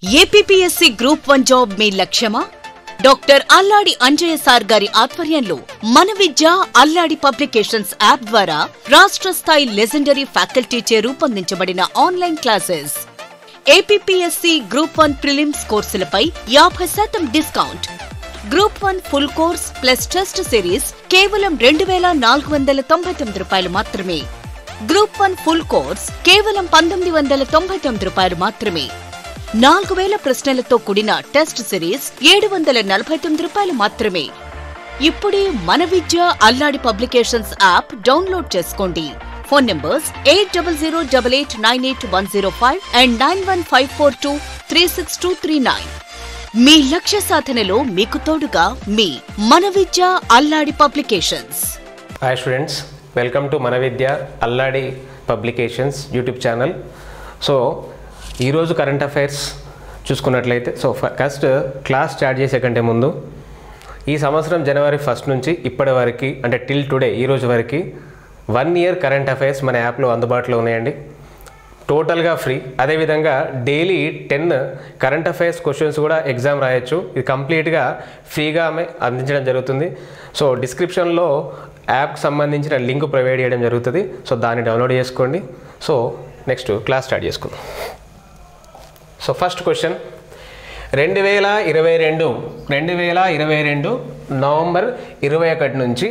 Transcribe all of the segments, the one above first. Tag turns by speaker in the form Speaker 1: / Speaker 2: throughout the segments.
Speaker 1: APPSC group one job మీ లక్ష్యమా doctor Alladi Anjaiah sir గారి ఆధ్వర్యంలో మన విద్య అల్లాడి పబ్లికేషన్స్ యాప్ ద్వారా రాష్ట్ర స్థాయి లెజెండరీ ఫ్యాకల్టీచే రూపొందించబడిన online classes APPSC group one prelims కోర్సులపై యాభై శాతం discount group one full course plus test series కేవలం రెండు వేల నాలుగు వందల తొంభై తొమ్మిది రూపాయలు మాత్రమే గ్రూప్ వన్ ఫుల్ కోర్స్ కేవలం పంతొమ్మిది వందల తొంభై తొమ్మిది రూపాయలు మాత్రమే నాలుగు వేల ప్రశ్నలతో కూడిన టెస్ట్ సిరీస్ ఏడు వందల నలభై తొమ్మిది రూపాయలు మాత్రమే ఇప్పుడే మన Vidya Alladi publications app download చేసుకోండి phone numbers eight double zero double eight nine eight one zero five and nine one five four two three six two three nine మీ లక్ష్య సాధనలో మీకు తోడుగా మీ మన Vidya Alladi publications
Speaker 2: hi students welcome to మన Vidya Alladi publications YouTube channel so ఈరోజు current affairs చూసుకున్నట్లయితే సో ఫస్ట్ క్లాస్ స్టార్ట్ చేసే కంటే ముందు ఈ సంవత్సరం జనవరి ఫస్ట్ నుంచి ఇప్పటి వరకు అంటే టిల్ టుడే ఈ రోజు వరకు వన్ ఇయర్ కరెంట్ అఫైర్స్ మన యాప్లో అందుబాటులో ఉన్నాయండి టోటల్గా ఫ్రీ అదేవిధంగా daily ten current affairs questions కూడా ఎగ్జామ్ రాయొచ్చు ఇది కంప్లీట్గా ఫ్రీగా ఆమె అందించడం జరుగుతుంది సో డిస్క్రిప్షన్లో యాప్కి సంబంధించిన లింక్ ప్రొవైడ్ చేయడం జరుగుతుంది సో దాన్ని డౌన్లోడ్ చేసుకోండి సో నెక్స్ట్ క్లాస్ స్టార్ట్ చేసుకుందాం సో ఫస్ట్ క్వశ్చన్ రెండు వేల ఇరవై రెండు రెండు వేల ఇరవై రెండు నవంబర్ ఇరవై ఒకటి నుంచి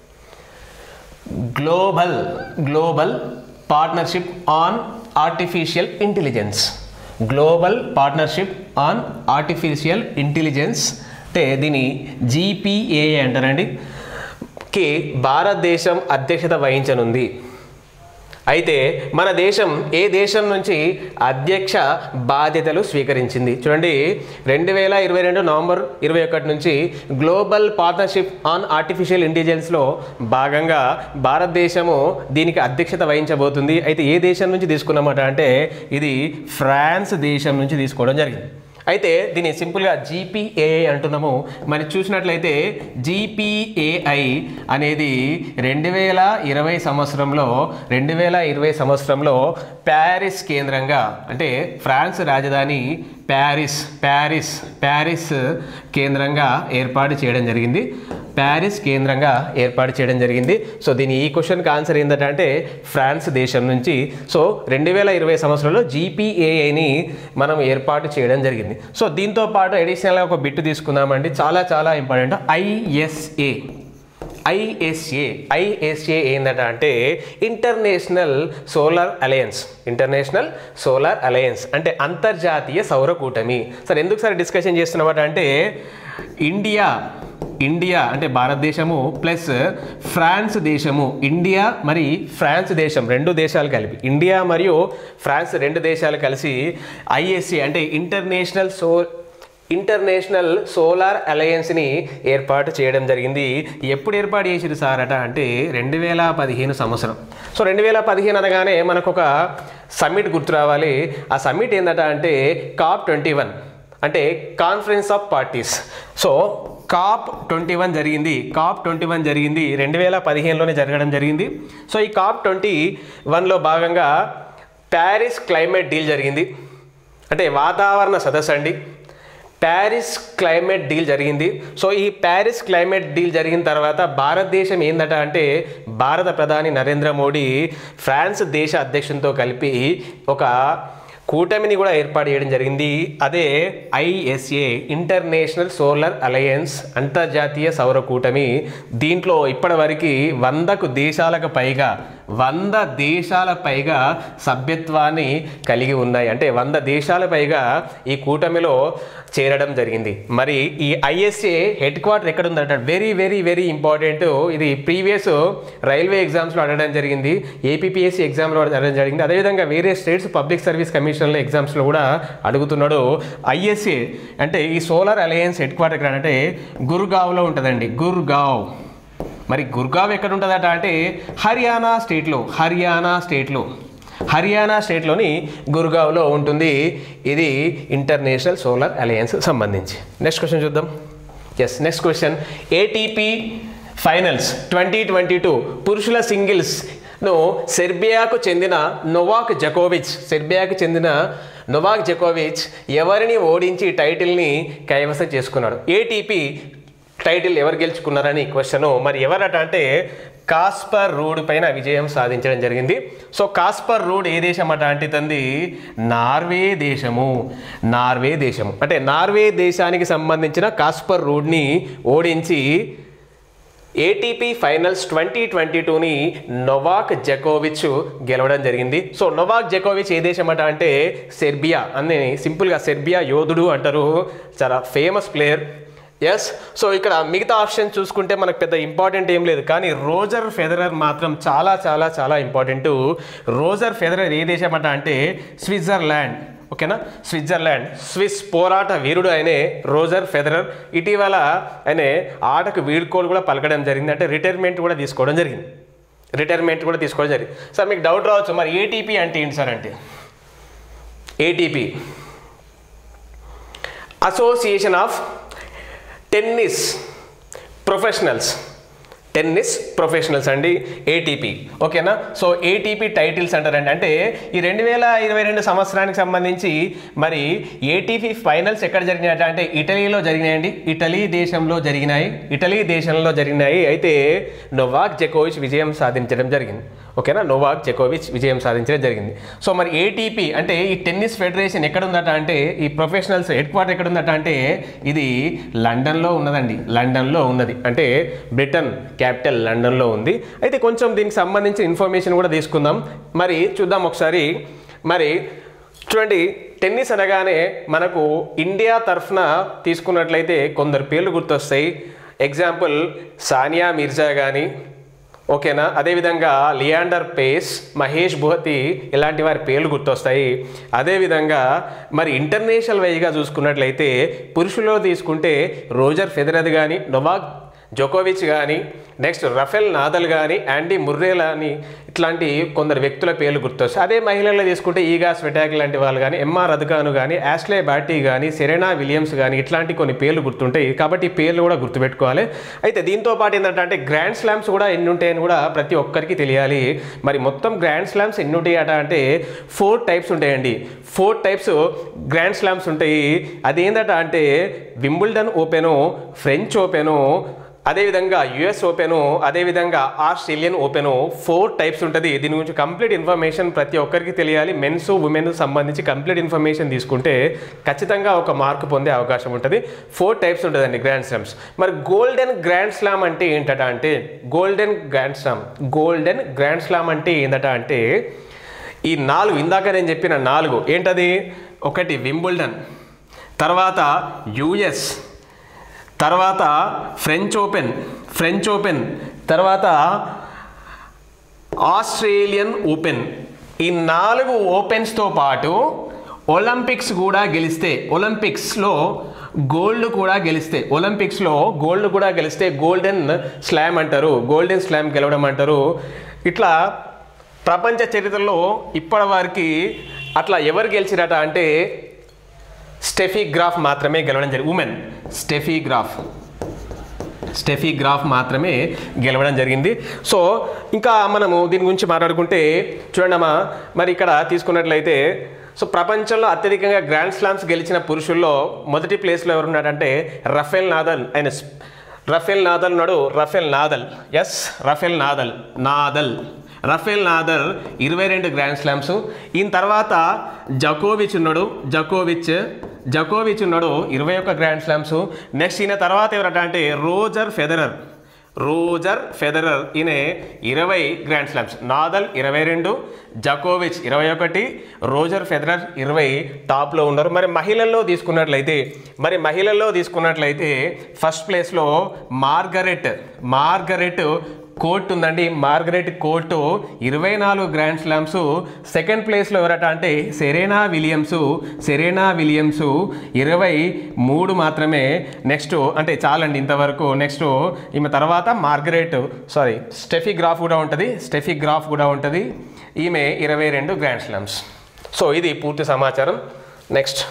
Speaker 2: global global partnership on artificial intelligence global partnership on artificial intelligence అంటే దీని జీపీఏ అంటారండి కి భారతదేశం అధ్యక్షత వహించనుంది అయితే మన దేశం ఏ దేశం నుంచి అధ్యక్ష బాధ్యతలు స్వీకరించింది చూడండి రెండు వేల ఇరవై రెండు నవంబర్ ఇరవై ఒకటి నుంచి గ్లోబల్ పార్ట్నర్షిప్ ఆన్ ఆర్టిఫిషియల్ ఇంటెలిజెన్స్లో భాగంగా భారతదేశము దీనికి అధ్యక్షత వహించబోతుంది అయితే ఏ దేశం నుంచి తీసుకున్నమాట అంటే ఇది ఫ్రాన్స్ దేశం నుంచి తీసుకోవడం జరిగింది అయితే దీన్ని సింపుల్గా జీపీఏఐ అంటున్నాము మరి చూసినట్లయితే జీపీఏఐ అనేది రెండు వేల ఇరవై సంవత్సరంలో రెండు వేల ఇరవై సంవత్సరంలో ప్యారిస్ కేంద్రంగా అంటే ఫ్రాన్స్ రాజధాని ప్యారిస్ ప్యారిస్ ప్యారిస్ కేంద్రంగా ఏర్పాటు చేయడం జరిగింది ప్యారిస్ కేంద్రంగా ఏర్పాటు చేయడం జరిగింది సో దీని ఈ క్వశ్చన్కి ఆన్సర్ ఏంటంటే ఫ్రాన్స్ దేశం నుంచి సో రెండు వేల ఇరవై సంవత్సరంలో జీపీఏఐని మనం ఏర్పాటు చేయడం జరిగింది సో దీంతో పాటు అడిషనల్గా ఒక బిట్ తీసుకుందామండి చాలా చాలా ఇంపార్టెంట్ ఐఎస్ఏ ఐఎస్ఏ ఐఎస్ఏ ఏందట అంటే international solar alliance international solar alliance అంటే అంతర్జాతీయ సౌర కూటమి సార్ ఎందుకు సార్ డిస్కషన్ చేస్తున్నమాట అంటే ఇండియా ఇండియా అంటే భారతదేశము ప్లస్ ఫ్రాన్స్ దేశము ఇండియా మరి ఫ్రాన్స్ దేశం రెండు దేశాలు కలిపి ఇండియా మరియు ఫ్రాన్స్ రెండు దేశాలు కలిసి ఐఎస్సి అంటే ఇంటర్నేషనల్ సో ఇంటర్నేషనల్ సోలార్ అలయన్స్ని ఏర్పాటు చేయడం జరిగింది ఎప్పుడు ఏర్పాటు చేసిరు సార్ అట అంటే రెండు వేల పదిహేను సంవత్సరం సో రెండు వేల పదిహేను అనగానే మనకు ఒక సమ్మిట్ గుర్తు రావాలి ఆ సమ్మిట్ ఏందట అంటే కాప్ ట్వంటీ వన్ అంటే conference of parties so COP twenty one జరిగింది కాప్ ట్వంటీ వన్ జరిగింది రెండు వేల పదిహేనులోనే జరగడం జరిగింది సో ఈ కాప్ ట్వంటీ వన్లో భాగంగా ప్యారిస్ క్లైమేట్ డీల్ జరిగింది అంటే వాతావరణ సదస్సు అండి ప్యారిస్ క్లైమేట్ డీల్ జరిగింది సో ఈ ప్యారిస్ క్లైమేట్ డీల్ జరిగిన తర్వాత భారతదేశం ఏందట అంటే భారత ప్రధాని నరేంద్ర మోడీ ఫ్రాన్స్ దేశ అధ్యక్షునితో కలిపి ఒక కూటమిని కూడా ఏర్పాటు చేయడం జరిగింది అదే ఐఎస్ఏ ఇంటర్నేషనల్ సోలార్ అలయన్స్ అంతర్జాతీయ సౌర కూటమి దీంట్లో ఇప్పటివరకు వందకు దేశాలకు పైగా వంద దేశాల పైగా సభ్యత్వాన్ని కలిగి ఉన్నాయి అంటే వంద దేశాల పైగా ఈ కూటమిలో చేరడం జరిగింది మరి ఈ ఐఎస్ఏ హెడ్ క్వార్టర్ ఎక్కడ ఉందంటే వెరీ వెరీ వెరీ ఇంపార్టెంట్ ఇది ప్రీవియస్ రైల్వే ఎగ్జామ్స్లో అడగడం జరిగింది ఏపీపీఎస్సీ ఎగ్జామ్లో అడగడం జరిగింది అదేవిధంగా వేరే స్టేట్స్ పబ్లిక్ సర్వీస్ కమిషన్ల ఎగ్జామ్స్లో కూడా అడుగుతున్నాడు ఐఎస్ఏ అంటే ఈ సోలార్ అలయన్స్ హెడ్ క్వార్టర్ ఎక్కడ అంటే గుర్గావ్లో ఉంటుందండి గుర్గావ్ మరి గుర్గావ్ ఎక్కడ ఉంటుందట అంటే హర్యానా స్టేట్లో హర్యానా స్టేట్లో హర్యానా స్టేట్లోని గుర్గావ్లో ఉంటుంది ఇది ఇంటర్నేషనల్ సోలార్ అలయన్స్ సంబంధించి నెక్స్ట్ క్వశ్చన్ చూద్దాం yes next question ATP finals twenty twenty two పురుషుల సింగిల్స్ ను సెర్బియాకు చెందిన నొవాక్ జకోవిచ్ సెర్బియాకు చెందిన నొవాక్ జకోవిచ్ ఎవరిని ఓడించి టైటిల్ని కైవసం చేసుకున్నాడు ఏటీపీ టైటిల్ ఎవరు గెలుచుకున్నారని క్వశ్చన్ మరి ఎవరట అంటే కాస్పర్ రూడ్ పైన విజయం సాధించడం జరిగింది సో కాస్పర్ రూడ్ ఏ దేశం అట అంటే తంది నార్వే దేశము నార్వే దేశము అంటే నార్వే దేశానికి సంబంధించిన కాస్పర్ రూడ్ని ఓడించి ఏటీపీ ఫైనల్స్ ట్వంటీ ట్వంటీ టూని నొవాక్ జకోవిచ్ గెలవడం జరిగింది సో నొవాక్ జకోవిచ్ ఏ దేశం అట అంటే సెర్బియా అని సింపుల్గా సెర్బియా యోధుడు అంటారు చాలా ఫేమస్ ప్లేయర్ ఎస్ సో ఇక్కడ మిగతా ఆప్షన్ చూసుకుంటే మనకు పెద్ద ఇంపార్టెంట్ ఏం లేదు కానీ రోజర్ ఫెదరర్ మాత్రం చాలా చాలా చాలా ఇంపార్టెంట్ రోజర్ ఫెదరర్ ఏ దేశం అట అంటే స్విట్జర్లాండ్ ఓకేనా స్విట్జర్లాండ్ స్విస్ పోరాట వీరుడు ఆయనే రోజర్ ఫెదరర్ ఇటీవల ఆయన ఆటకు వీడ్కోలు కూడా పలకడం జరిగింది అంటే రిటైర్మెంట్ కూడా తీసుకోవడం జరిగింది రిటైర్మెంట్ కూడా తీసుకోవడం జరిగింది సార్ మీకు డౌట్ రావచ్చు మరి ఏటీపీ అంటే ఏంటి సార్ అంటే ATP association of tennis professionals tennis professionals అండి ఏటీపీ ఓకేనా సో ఏటీపీ టైటిల్స్ అంటారండి అంటే ఈ రెండు వేల ఇరవై రెండు సంవత్సరానికి సంబంధించి మరి ఏటీపీ ఫైనల్స్ ఎక్కడ జరిగినాయట అంటే ఇటలీలో జరిగినాయండి ఇటలీ దేశంలో జరిగినాయి ఇటలీ దేశంలో జరిగినాయి అయితే నొవాక్ జకోవిచ్ విజయం సాధించడం జరిగింది ఓకేనా నోవాక్ జకోవిచ్ విజయం సాధించడం జరిగింది సో మరి ఏటీపీ అంటే ఈ టెన్నిస్ ఫెడరేషన్ ఎక్కడ ఉందట అంటే ఈ ప్రొఫెషనల్స్ హెడ్ క్వార్టర్ ఎక్కడ ఉందట అంటే ఇది లండన్లో ఉన్నదండి లండన్లో ఉన్నది అంటే బ్రిటన్ క్యాపిటల్ లండన్లో ఉంది అయితే కొంచెం దీనికి సంబంధించిన ఇన్ఫర్మేషన్ కూడా తీసుకుందాం మరి చూద్దాం ఒకసారి మరి చూడండి టెన్నిస్ అనగానే మనకు ఇండియా తరఫున తీసుకున్నట్లయితే కొందరు పేర్లు గుర్తొస్తాయి ఎగ్జాంపుల్ సానియా మిర్జా కానీ ఓకేనా అదేవిధంగా లియాండర్ పేస్ మహేష్ భూతి ఇలాంటి వారి పేర్లు గుర్తొస్తాయి అదేవిధంగా మరి ఇంటర్నేషనల్ వైజ్గా చూసుకున్నట్లయితే పురుషుల్లో తీసుకుంటే రోజర్ ఫెదరద్ కానీ నొవాక్ జోకోవిచ్ కానీ నెక్స్ట్ రఫెల్ నాదల్ కానీ యాండీ ముర్రేలా అని ఇట్లాంటి కొందరు వ్యక్తుల పేర్లు గుర్తొస్తాయి అదే మహిళల్లో తీసుకుంటే ఈగా స్వెటాక్ లాంటి వాళ్ళు కానీ ఎంఆర్ అద్గాను కానీ యాస్లే బాటీ కానీ సెరెనా విలియమ్స్ కానీ ఇట్లాంటి కొన్ని పేర్లు గుర్తుంటాయి కాబట్టి ఈ పేర్లు కూడా గుర్తుపెట్టుకోవాలి అయితే దీంతో పాటు ఏంటంటే అంటే గ్రాండ్ స్లామ్స్ కూడా ఎన్ని ఉంటాయని కూడా ప్రతి ఒక్కరికి తెలియాలి మరి మొత్తం గ్రాండ్ స్లామ్స్ ఎన్ని ఉంటాయి అట అంటే ఫోర్ టైప్స్ ఉంటాయండి ఫోర్ టైప్స్ గ్రాండ్ స్లామ్స్ ఉంటాయి అదేంటట అంటే వింబుల్డన్ ఓపెను ఫ్రెంచ్ ఓపెను అదేవిధంగా యుఎస్ ఓపెను అదేవిధంగా ఆస్ట్రేలియన్ ఓపెను ఫోర్ టైప్స్ ఉంటుంది దీని గురించి కంప్లీట్ ఇన్ఫర్మేషన్ ప్రతి ఒక్కరికి తెలియాలి మెన్స్ ఉమెన్ సంబంధించి కంప్లీట్ ఇన్ఫర్మేషన్ తీసుకుంటే ఖచ్చితంగా ఒక మార్క్ పొందే అవకాశం ఉంటుంది ఫోర్ టైప్స్ ఉంటుందండి గ్రాండ్ స్లామ్స్ మరి గోల్డెన్ గ్రాండ్ స్లామ్ అంటే ఏంటట అంటే golden grand slam golden grand slam అంటే ఏంటట అంటే ఈ నాలుగు ఇందాక నేను చెప్పిన నాలుగు ఏంటది ఒకటి వింబుల్డన్ తర్వాత యుఎస్ తర్వాత ఫ్రెంచ్ ఓపెన్ ఫ్రెంచ్ ఓపెన్ తర్వాత ఆస్ట్రేలియన్ ఓపెన్ ఈ నాలుగు ఓపెన్స్తో పాటు ఒలింపిక్స్ కూడా గెలిస్తే ఒలింపిక్స్లో గోల్డ్ కూడా గెలిస్తే ఒలింపిక్స్లో గోల్డ్ కూడా గెలిస్తే గోల్డెన్ స్లామ్ అంటారు గోల్డెన్ స్లామ్ గెలవడం అంటారు ఇట్లా ప్రపంచ చరిత్రలో ఇప్పటి వారికి అట్లా ఎవరు గెలిచిరట అంటే స్టెఫీ గ్రాఫ్ మాత్రమే గెలవడం జరిగింది women Steffi Graf Steffi Graf మాత్రమే గెలవడం జరిగింది సో ఇంకా మనము దీని గురించి మాట్లాడుకుంటే చూడండి అమ్మా మరి ఇక్కడ తీసుకున్నట్లయితే సో ప్రపంచంలో అత్యధికంగా గ్రాండ్ స్లామ్స్ గెలిచిన పురుషుల్లో మొదటి ప్లేస్లో ఎవరున్నాడంటే రఫేల్ నాదల్ ఆయన స్- రఫేల్ నాదల్ ఉన్నాడు Rafael Nadal yes Rafael Nadal Nadal Rafael Nadal ఇరవై రెండు గ్రాండ్ స్లామ్స్ ఈయన తర్వాత జకోవిచ్ ఉన్నాడు జకోవిచ్ జకోవిచ్ ఉన్నాడు ఇరవై ఒక్క గ్రాండ్ స్లామ్స్ నెక్స్ట్ ఈయన తర్వాత ఎవరట అంటే రోజర్ ఫెదరర్ రోజర్ ఫెదరర్ ఈయన ఇరవై గ్రాండ్ స్లామ్స్ నాదల్ ఇరవై రెండు జకోవిచ్ ఇరవై ఒకటి రోజర్ ఫెదరర్ ఇరవై టాప్లో ఉన్నారు మరి మహిళల్లో తీసుకున్నట్లయితే మరి మహిళల్లో తీసుకున్నట్లయితే ఫస్ట్ ప్లేస్లో మార్గరెట్ మార్గరెట్ కోర్ట్ ఉందండి మార్గరెట్ కోర్టు ఇరవై నాలుగు గ్రాండ్ స్లామ్స్ సెకండ్ ప్లేస్లో ఎవరట అంటే సెరేనా విలియమ్స్ సెరేనా విలియమ్స్ ఇరవై మూడు మాత్రమే నెక్స్ట్ అంటే చాలండి ఇంతవరకు నెక్స్ట్ ఈమె తర్వాత మార్గరెట్ సారీ స్టెఫీ గ్రాఫ్ కూడా ఉంటుంది స్టెఫీ గ్రాఫ్ కూడా ఉంటుంది ఈమె ఇరవై రెండు గ్రాండ్ స్లామ్స్ సో ఇది పూర్తి సమాచారం నెక్స్ట్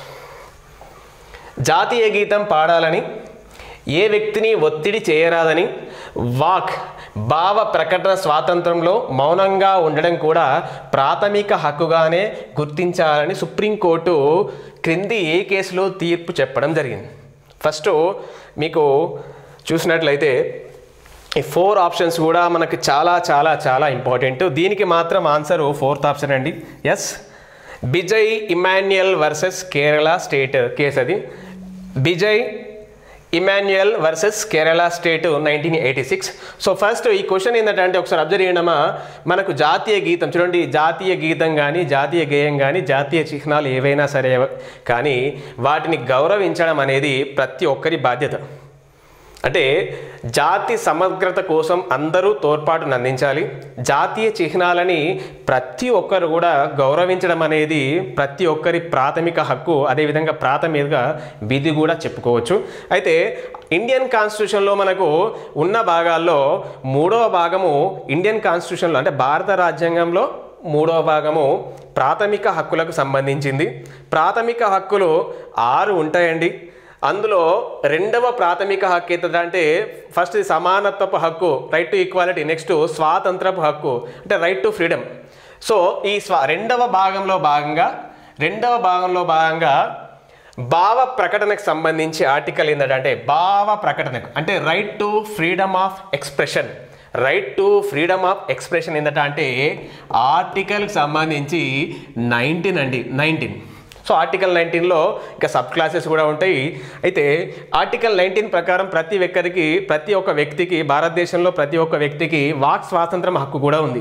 Speaker 2: జాతీయ గీతం పాడాలని ఏ వ్యక్తిని ఒత్తిడి చేయరాదని వాక్ భావ ప్రకటన స్వాతంత్రంలో మౌనంగా ఉండడం కూడా ప్రాథమిక హక్కుగానే గుర్తించాలని సుప్రీంకోర్టు క్రింది ఏ కేసులో తీర్పు చెప్పడం జరిగింది ఫస్ట్ మీకు చూసినట్లయితే ఈ ఫోర్ ఆప్షన్స్ కూడా మనకు చాలా చాలా చాలా ఇంపార్టెంట్ దీనికి మాత్రం ఆన్సర్ ఫోర్త్ ఆప్షన్ అండి yes Bijoe Emmanuel versus Kerala state case అది Bijoe Emmanuel versus Kerala state nineteen eighty six so first ఈ క్వశ్చన్ ఏంటంటే ఒకసారి అబ్జర్వ్ చేయడమా మనకు జాతీయ గీతం చూడండి జాతీయ గీతం కానీ జాతీయ గేయం కానీ జాతీయ చిహ్నాలు ఏవైనా సరే కానీ వాటిని గౌరవించడం అనేది ప్రతి ఒక్కరి బాధ్యత అంటే జాతి సమగ్రత కోసం అందరూ తోడ్పాటును అందించాలి జాతీయ చిహ్నాలని ప్రతి ఒక్కరు కూడా గౌరవించడం అనేది ప్రతి ఒక్కరి ప్రాథమిక హక్కు అదేవిధంగా ప్రాథమిక విధి కూడా చెప్పుకోవచ్చు అయితే ఇండియన్ కాన్స్టిట్యూషన్లో మనకు ఉన్న భాగాల్లో మూడవ భాగము ఇండియన్ కాన్స్టిట్యూషన్లో అంటే భారత రాజ్యాంగంలో మూడవ భాగము ప్రాథమిక హక్కులకు సంబంధించింది ప్రాథమిక హక్కులు ఆరు ఉంటాయండి అందులో రెండవ ప్రాథమిక హక్కు ఏంటంటే ఫస్ట్ సమానత్వపు హక్కు రైట్ టు ఈక్వాలిటీ నెక్స్ట్ స్వాతంత్రపు హక్కు అంటే రైట్ టు ఫ్రీడమ్ సో ఈ స్వా రెండవ భాగంలో భాగంగా రెండవ భాగంలో భాగంగా భావ ప్రకటనకు సంబంధించి ఆర్టికల్ ఏంటంటే భావ ప్రకటనకు అంటే right to freedom of expression right to freedom of expression ఏంటంటే అంటే ఆర్టికల్కి సంబంధించి నైన్టీన్ అండి నైన్టీన్ సో ఆర్టికల్ నైన్టీన్లో ఇంకా సబ్ క్లాసెస్ కూడా ఉంటాయి అయితే ఆర్టికల్ నైన్టీన్ ప్రకారం ప్రతి ఒక్కరికి ప్రతి ఒక్క వ్యక్తికి భారతదేశంలో ప్రతి ఒక్క వ్యక్తికి వాక్ స్వాతంత్రం హక్కు కూడా ఉంది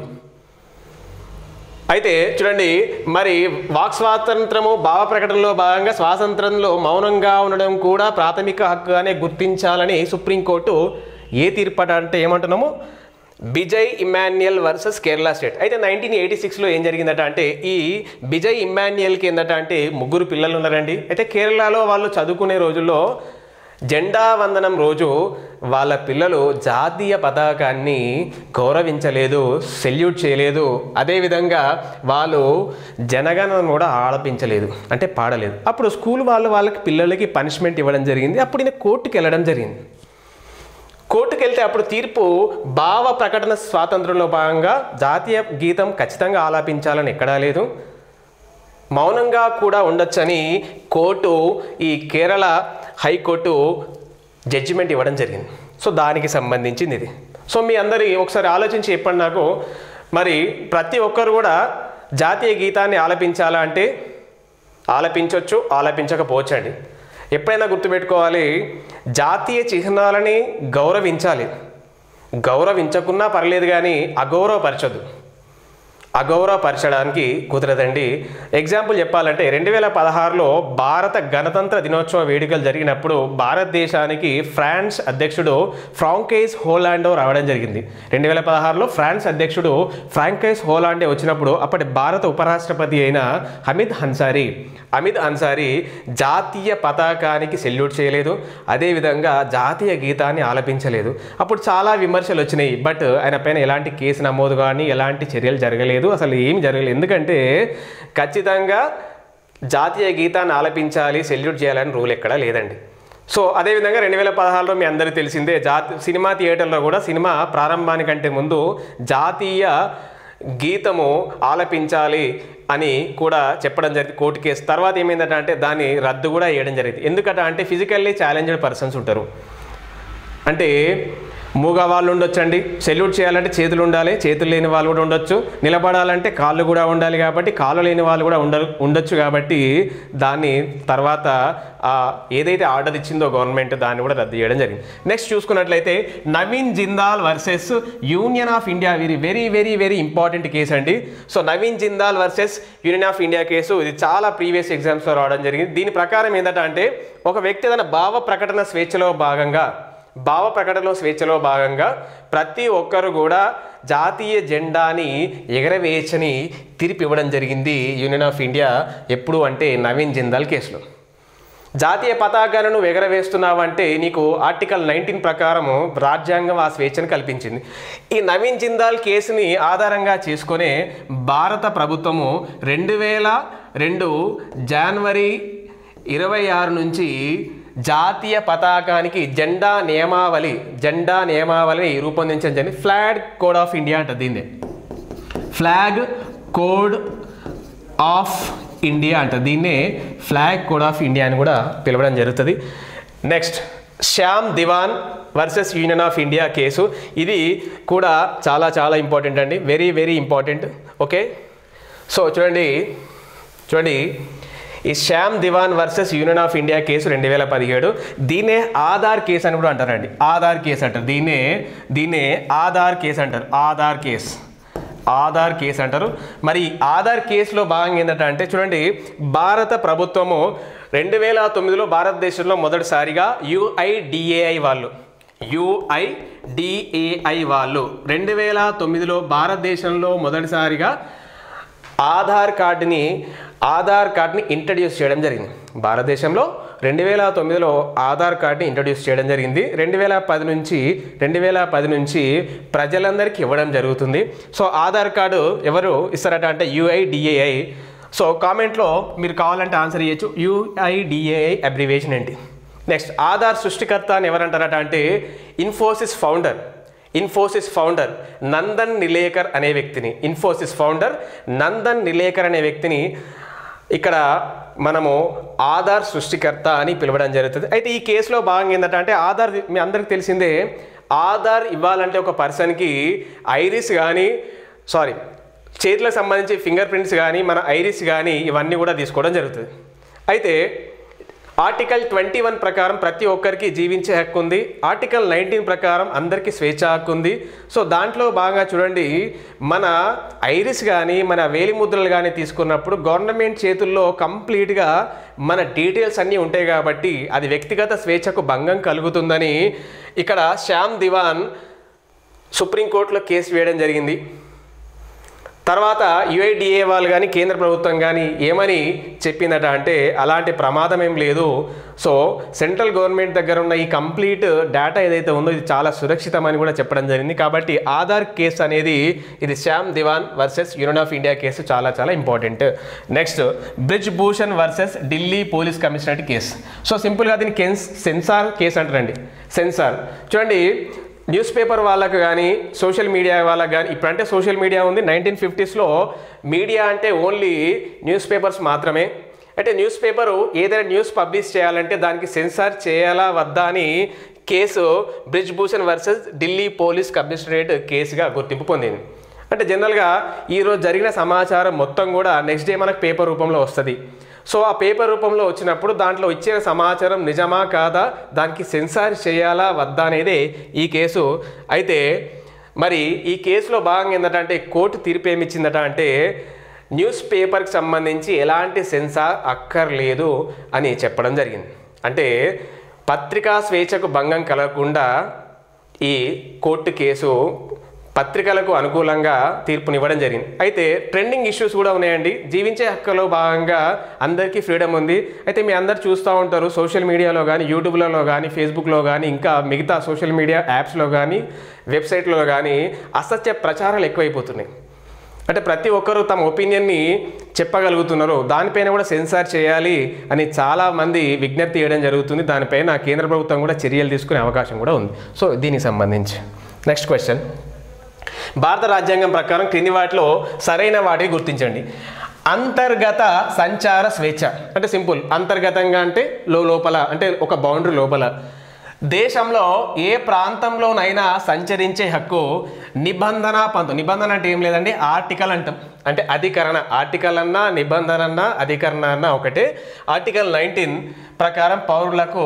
Speaker 2: అయితే చూడండి మరి వాక్ స్వాతంత్రము భావ ప్రకటనలో భాగంగా స్వాతంత్రంలో మౌనంగా ఉండడం కూడా ప్రాథమిక హక్కుగానే గుర్తించాలని సుప్రీంకోర్టు ఏ తీర్పట అంటే ఏమంటున్నాము బిజయ్ ఇమాన్యుయల్ వర్సెస్ కేరళ స్టేట్ అయితే నైన్టీన్ ఎయిటీ సిక్స్లో ఏం జరిగిందట అంటే ఈ బిజయ్ ఇమాన్యుయల్కి ఏందట అంటే ముగ్గురు పిల్లలు ఉన్నారండి అయితే కేరళలో వాళ్ళు చదువుకునే రోజుల్లో జెండా వందనం రోజు వాళ్ళ పిల్లలు జాతీయ పతాకాన్ని గౌరవించలేదు సెల్యూట్ చేయలేదు అదేవిధంగా వాళ్ళు జనగణను కూడా ఆలపించలేదు అంటే పాడలేదు అప్పుడు స్కూల్ వాళ్ళు వాళ్ళకి పిల్లలకి పనిష్మెంట్ ఇవ్వడం జరిగింది అప్పుడు ఈయన కోర్టుకి వెళ్ళడం జరిగింది కోర్టుకు వెళ్తే అప్పుడు తీర్పు భావ ప్రకటన స్వాతంత్రంలో భాగంగా జాతీయ గీతం ఖచ్చితంగా ఆలాపించాలని ఎక్కడా లేదు మౌనంగా కూడా ఉండొచ్చని కోర్టు ఈ కేరళ హైకోర్టు జడ్జిమెంట్ ఇవ్వడం జరిగింది సో దానికి సంబంధించింది ఇది సో మీ అందరి ఒకసారి ఆలోచించి చెప్పండి నాకు మరి ప్రతి ఒక్కరు కూడా జాతీయ గీతాన్ని ఆలపించాలా అంటే ఆలపించవచ్చు ఆలపించకపోవచ్చు అండి ఎప్పుడైనా గుర్తుపెట్టుకోవాలి జాతీయ చిహ్నాలని గౌరవించాలి గౌరవించకున్నా పర్లేదు కానీ అగౌరవపరచదు అగౌరవపరచడానికి కుదరదండి ఎగ్జాంపుల్ చెప్పాలంటే రెండు వేల పదహారులో భారత గణతంత్ర దినోత్సవ వేడుకలు జరిగినప్పుడు భారతదేశానికి ఫ్రాన్స్ అధ్యక్షుడు ఫ్రాంకైస్ హోలాండో రావడం జరిగింది రెండు వేల పదహారులో ఫ్రాన్స్ అధ్యక్షుడు ఫ్రాంకైస్ హోలాండే వచ్చినప్పుడు అప్పటి భారత ఉపరాష్ట్రపతి అయిన హమీద్ అన్సారీ అమిద్ అన్సారీ జాతీయ పతాకానికి సెల్యూట్ చేయలేదు అదేవిధంగా జాతీయ గీతాన్ని ఆలపించలేదు అప్పుడు చాలా విమర్శలు వచ్చినాయి బట్ ఆయన పైన ఎలాంటి కేసు నమోదు కానీ ఎలాంటి చర్యలు జరగలేదు అసలు ఏం జరగలేదు ఎందుకంటే ఖచ్చితంగా జాతీయ గీతాన్ని ఆలపించాలి సెల్యూట్ చేయాలని రూల్ ఎక్కడా లేదండి సో అదేవిధంగా రెండు వేల పదహారులో మీ అందరికీ తెలిసిందే జాతి సినిమా థియేటర్లో కూడా సినిమా ప్రారంభానికంటే ముందు జాతీయ గీతము ఆలపించాలి అని కూడా చెప్పడం జరిగింది కోర్టు కేసు తర్వాత ఏమైందంటే అంటే దాన్ని రద్దు కూడా చేయడం జరిగింది ఎందుకంటే అంటే ఫిజికల్లీ ఛాలెంజ్డ్ పర్సన్స్ ఉంటారు అంటే మూగ వాళ్ళు ఉండొచ్చండి సెల్యూట్ చేయాలంటే చేతులు ఉండాలి చేతులు లేని వాళ్ళు కూడా ఉండొచ్చు నిలబడాలంటే కాళ్ళు కూడా ఉండాలి కాబట్టి కాళ్ళు లేని వాళ్ళు కూడా ఉండ ఉండొచ్చు కాబట్టి దాన్ని తర్వాత ఆ, ఏదైతే ఆర్డర్ ఇచ్చిందో గవర్నమెంట్ దాన్ని కూడా రద్దు చేయడం జరిగింది నెక్స్ట్ చూసుకున్నట్లయితే Naveen Jindal versus union of India very very very very important case అండి so Naveen Jindal versus union of India case ఇది చాలా ప్రీవియస్ ఎగ్జామ్స్లో రావడం జరిగింది దీని ప్రకారం ఏంటంటే అంటే ఒక వ్యక్తి తన భావ ప్రకటన స్వేచ్ఛలో భాగంగా భావ ప్రకటనలో స్వేచ్ఛలో భాగంగా ప్రతి ఒక్కరు కూడా జాతీయ జెండాని ఎగరవేయచ్చని తీర్పు ఇవ్వడం జరిగింది యూనియన్ ఆఫ్ ఇండియా ఎప్పుడు అంటే నవీన్ జిందాల్ కేసులో జాతీయ పతాకాలను నువ్వు ఎగరవేస్తున్నావంటే నీకు ఆర్టికల్ నైన్టీన్ ప్రకారము రాజ్యాంగం ఆ స్వేచ్ఛను కల్పించింది ఈ నవీన్ జిందాల్ కేసుని ఆధారంగా చేసుకునే భారత ప్రభుత్వము రెండు వేల రెండు జనవరి ఇరవై ఆరు నుంచి జాతీయ పతాకానికి జెండా నియమావళి జెండా నియమావళిని రూపొందించడం జరిగింది ఫ్లాగ్ కోడ్ ఆఫ్ ఇండియా అంటారు దీన్ని ఫ్లాగ్ కోడ్ ఆఫ్ ఇండియా అంటారు దీన్నే ఫ్లాగ్ కోడ్ ఆఫ్ ఇండియా అని కూడా పిలవడం జరుగుతుంది next Shyam Divan versus union of India case ఇది కూడా చాలా చాలా ఇంపార్టెంట్ అండి very very important okay so చూడండి చూడండి ఈ Shyam Divan versus union of India case రెండు వేల పదిహేడు దీన్నే ఆధార్ కేసు అని కూడా అంటారండి ఆధార్ కేసు అంటారు దీన్నే దీన్నే ఆధార్ కేసు అంటారు ఆధార్ కేసు ఆధార్ కేసు అంటారు మరి ఈ ఆధార్ కేసులో భాగంగా ఏంటంటే అంటే చూడండి భారత ప్రభుత్వము రెండు వేల తొమ్మిదిలో భారతదేశంలో మొదటిసారిగా యుఐడిఏఐ వాళ్ళు యుఐడిఏఐ వాళ్ళు రెండు వేల తొమ్మిదిలో భారతదేశంలో మొదటిసారిగా ఆధార్ కార్డుని ఆధార్ కార్డ్ని ఇంట్రడ్యూస్ చేయడం జరిగింది భారతదేశంలో రెండు వేల తొమ్మిదిలో ఆధార్ కార్డ్ని ఇంట్రడ్యూస్ చేయడం జరిగింది రెండు వేల పది నుంచి రెండు వేల పది నుంచి ప్రజలందరికీ ఇవ్వడం జరుగుతుంది సో ఆధార్ కార్డు ఎవరు ఇస్తారట అంటే యుఐడిఏఐ సో కామెంట్లో మీరు కావాలంటే ఆన్సర్ ఇవ్వచ్చు యుఐడిఏఐ అబ్రివేషన్ ఏంటి నెక్స్ట్ ఆధార్ సృష్టికర్త అని ఎవరంటారట అంటే Infosys founder Infosys founder Nandan Nilekani అనే వ్యక్తిని ఇన్ఫోసిస్ ఫౌండర్ నందన్ నిలేకర్ అనే వ్యక్తిని ఇక్కడ మనము ఆధార్ సృష్టికర్త అని పిలవడం జరుగుతుంది అయితే ఈ కేసులో భాగంగా ఏంటంటే అంటే ఆధార్ మీ అందరికి తెలిసిందే ఆధార్ ఇవ్వాలంటే ఒక పర్సన్కి ఐరిస్ కానీ సారీ చేతులకు సంబంధించి ఫింగర్ ప్రింట్స్ కానీ మన ఐరిస్ కానీ ఇవన్నీ కూడా తీసుకోవడం జరుగుతుంది అయితే ఆర్టికల్ ట్వంటీ వన్ ప్రకారం ప్రతి ఒక్కరికి జీవించే హక్కు ఉంది ఆర్టికల్ నైన్టీన్ ప్రకారం అందరికీ స్వేచ్ఛ హక్కు ఉంది సో దాంట్లో బాగా చూడండి మన ఐరిస్ కానీ మన వేలిముద్రలు కానీ తీసుకున్నప్పుడు గవర్నమెంట్ చేతుల్లో కంప్లీట్గా మన డీటెయిల్స్ అన్నీ ఉంటాయి కాబట్టి అది వ్యక్తిగత స్వేచ్ఛకు భంగం కలుగుతుందని ఇక్కడ శ్యామ్ దివాన్ సుప్రీంకోర్టులో కేసు వేయడం జరిగింది తర్వాత యుఐడిఏ వాళ్ళు కానీ కేంద్ర ప్రభుత్వం కానీ ఏమని చెప్పిందట అంటే అలాంటి ప్రమాదం ఏం లేదు సో సెంట్రల్ గవర్నమెంట్ దగ్గర ఉన్న ఈ కంప్లీట్ డేటా ఏదైతే ఉందో ఇది చాలా సురక్షితమని కూడా చెప్పడం జరిగింది కాబట్టి ఆధార్ కేసు అనేది ఇది Shyam Divan versus union of India case చాలా చాలా important next Brij Bhushan versus Delhi police commissionerate case so సింపుల్గా దీన్ని కెన్స్ సెన్సార్ కేసు అంటారండి సెన్సార్ చూడండి న్యూస్ పేపర్ వాళ్ళకు కానీ సోషల్ మీడియా వాళ్ళకి కానీ ఇప్పుడంటే సోషల్ మీడియా ఉంది నైన్టీన్ ఫిఫ్టీస్లో మీడియా అంటే ఓన్లీ న్యూస్ పేపర్స్ మాత్రమే అంటే న్యూస్ పేపరు ఏదైనా న్యూస్ పబ్లిష్ చేయాలంటే దానికి సెన్సార్ చేయాలా వద్దా అని case Brij Bhushan versus Delhi police commissionerate కేసుగా గుర్తింపు పొందింది అంటే జనరల్గా ఈరోజు జరిగిన సమాచారం మొత్తం కూడా నెక్స్ట్ డే మనకు పేపర్ రూపంలో వస్తుంది సో ఆ పేపర్ రూపంలో వచ్చినప్పుడు దాంట్లో ఇచ్చిన సమాచారం నిజమా కాదా దానికి సెన్సార్ చేయాలా వద్దా అనేదే ఈ కేసు అయితే మరి ఈ కేసులో భాగంగా ఏంటంటే కోర్టు తీర్పు ఏమి ఇచ్చిందట అంటే న్యూస్ పేపర్కి సంబంధించి ఎలాంటి సెన్సార్ అక్కర్లేదు అని చెప్పడం జరిగింది అంటే పత్రికా స్వేచ్ఛకు భంగం కలగకుండా ఈ కోర్టు కేసు పత్రికలకు అనుకూలంగా తీర్పునివ్వడం జరిగింది అయితే ట్రెండింగ్ ఇష్యూస్ కూడా ఉన్నాయండి జీవించే హక్కులో భాగంగా అందరికీ ఫ్రీడమ్ ఉంది అయితే మీ అందరు చూస్తూ ఉంటారు సోషల్ మీడియాలో కానీ యూట్యూబ్లలో కానీ ఫేస్బుక్లో కానీ ఇంకా మిగతా సోషల్ మీడియా యాప్స్లో కానీ వెబ్సైట్లో కానీ అసత్య ప్రచారాలు ఎక్కువైపోతున్నాయి అంటే ప్రతి ఒక్కరూ తమ ఒపీనియన్ని చెప్పగలుగుతున్నారు దానిపైన కూడా సెన్సార్ చేయాలి అని చాలామంది విజ్ఞప్తి చేయడం జరుగుతుంది దానిపైన కేంద్ర ప్రభుత్వం కూడా చర్యలు తీసుకునే అవకాశం కూడా ఉంది సో దీనికి సంబంధించి నెక్స్ట్ క్వశ్చన్ భారత రాజ్యాంగం ప్రకారం క్రింది వాటిలో సరైన వాటిని గుర్తించండి అంతర్గత సంచార స్వేచ్ఛ అంటే సింపుల్ అంతర్గతంగా అంటే లో లోపల అంటే ఒక బౌండరీ లోపల దేశంలో ఏ ప్రాంతంలోనైనా సంచరించే హక్కు నిబంధన పంతు నిబంధన అంటే ఏం లేదండి ఆర్టికల్ అంటాం అంటే అధికరణ ఆర్టికల్ అన్నా నిబంధన అన్నా అధికరణ అన్నా ఒకటే ఆర్టికల్ నైన్టీన్ ప్రకారం పౌరులకు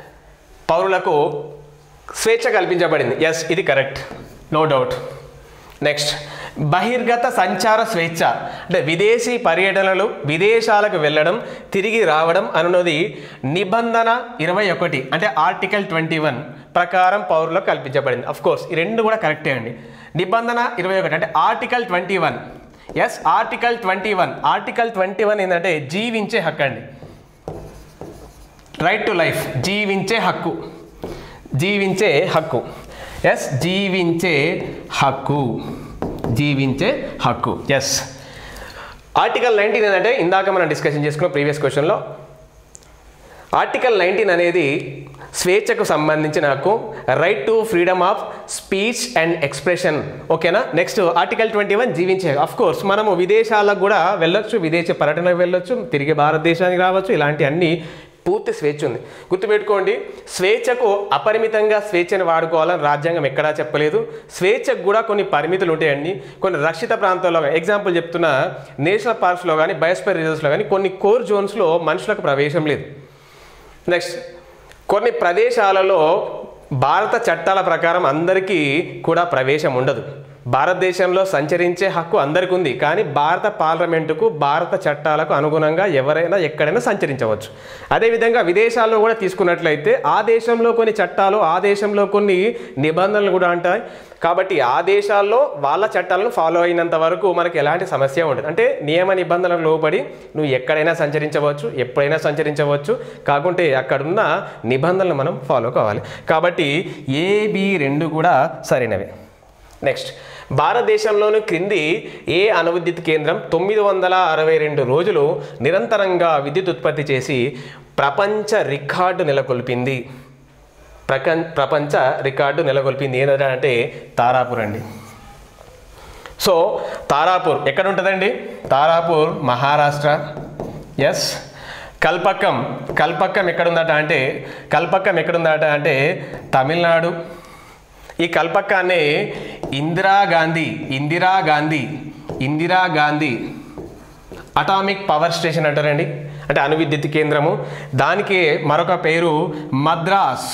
Speaker 2: పౌరులకు స్వేచ్ఛ కల్పించబడింది ఎస్ ఇది కరెక్ట్ నో డౌట్ నెక్స్ట్ బహిర్గత సంచార స్వేచ్ఛ అంటే విదేశీ పర్యటనలు విదేశాలకు వెళ్ళడం తిరిగి రావడం అనున్నది నిబంధన ఇరవై ఒకటి అంటే ఆర్టికల్ ట్వంటీ వన్ ప్రకారం పౌరులకు కల్పించబడింది అఫ్ కోర్స్ ఈ రెండు కూడా కరెక్టే అండి నిబంధన ఇరవై ఒకటి అంటే article twenty one yes article twenty one article twenty one ఏంటంటే జీవించే హక్కు అండి రైట్ టు లైఫ్ జీవించే హక్కు జీవించే హక్కు ఎస్ జీవించే హక్కు జీవించే హక్కు ఎస్ ఆర్టికల్ నైన్టీన్ ఏంటంటే ఇందాక మనం డిస్కషన్ చేసుకున్న ప్రీవియస్ క్వశ్చన్లో ఆర్టికల్ నైన్టీన్ అనేది స్వేచ్ఛకు సంబంధించిన హక్కు right to freedom of speech and expression ఓకేనా నెక్స్ట్ ఆర్టికల్ ట్వంటీ వన్ జీవించే అఫ్ కోర్స్ మనము విదేశాలకు కూడా వెళ్ళొచ్చు విదేశీ పర్యటనకు వెళ్ళొచ్చు తిరిగి భారతదేశానికి రావచ్చు ఇలాంటి అన్ని పూర్తి స్వేచ్ఛ ఉంది గుర్తుపెట్టుకోండి స్వేచ్ఛకు అపరిమితంగా స్వేచ్ఛను వాడుకోవాలని రాజ్యాంగం ఎక్కడా చెప్పలేదు స్వేచ్ఛకు కూడా కొన్ని పరిమితులు ఉంటాయండి కొన్ని రక్షిత ప్రాంతాల్లో ఎగ్జాంపుల్ చెప్తున్న నేషనల్ పార్క్స్లో కానీ బయోస్ఫియర్ రిజర్వ్స్లో కానీ కొన్ని కోర్ జోన్స్లో మనుషులకు ప్రవేశం లేదు నెక్స్ట్ కొన్ని ప్రదేశాలలో భారత చట్టాల ప్రకారం అందరికీ కూడా ప్రవేశం ఉండదు భారతదేశంలో సంచరించే హక్కు అందరికీ ఉంది కానీ భారత పార్లమెంటుకు భారత చట్టాలకు అనుగుణంగా ఎవరైనా ఎక్కడైనా సంచరించవచ్చు అదేవిధంగా విదేశాల్లో కూడా తీసుకున్నట్లయితే ఆ దేశంలో కొన్ని చట్టాలు ఆ దేశంలో కొన్ని నిబంధనలు కూడా ఉంటాయి కాబట్టి ఆ దేశాల్లో వాళ్ళ చట్టాలను ఫాలో అయినంత వరకు మనకి ఎలాంటి సమస్య ఉండదు అంటే నియమ నిబంధనలకు లోబడి నువ్వు ఎక్కడైనా సంచరించవచ్చు ఎప్పుడైనా సంచరించవచ్చు కాకుంటే అక్కడున్న నిబంధనలు మనం ఫాలో కావాలి కాబట్టి ఏ బి రెండు కూడా సరైనవే నెక్స్ట్ భారతదేశంలోని క్రింది ఏ అణువిద్యుత్ కేంద్రం తొమ్మిది వందల అరవై రెండు రోజులు నిరంతరంగా విద్యుత్ ఉత్పత్తి చేసి ప్రపంచ రికార్డు నెలకొల్పింది ప్రపంచ ప్రపంచ రికార్డు నెలకొల్పింది ఏంటంటే తారాపూర్ అండి సో తారాపూర్ ఎక్కడ ఉంటుందండి తారాపూర్ మహారాష్ట్ర ఎస్ కల్పక్కం కల్పక్కం ఎక్కడుందట అంటే కల్పక్కం ఎక్కడుందట అంటే తమిళనాడు ఈ కల్పక్కాన్ని Indira Gandhi Indira Gandhi Indira Gandhi atomic power station అంటారండి అంటే అణు విద్యుత్ కేంద్రము దానికి మరొక పేరు మద్రాస్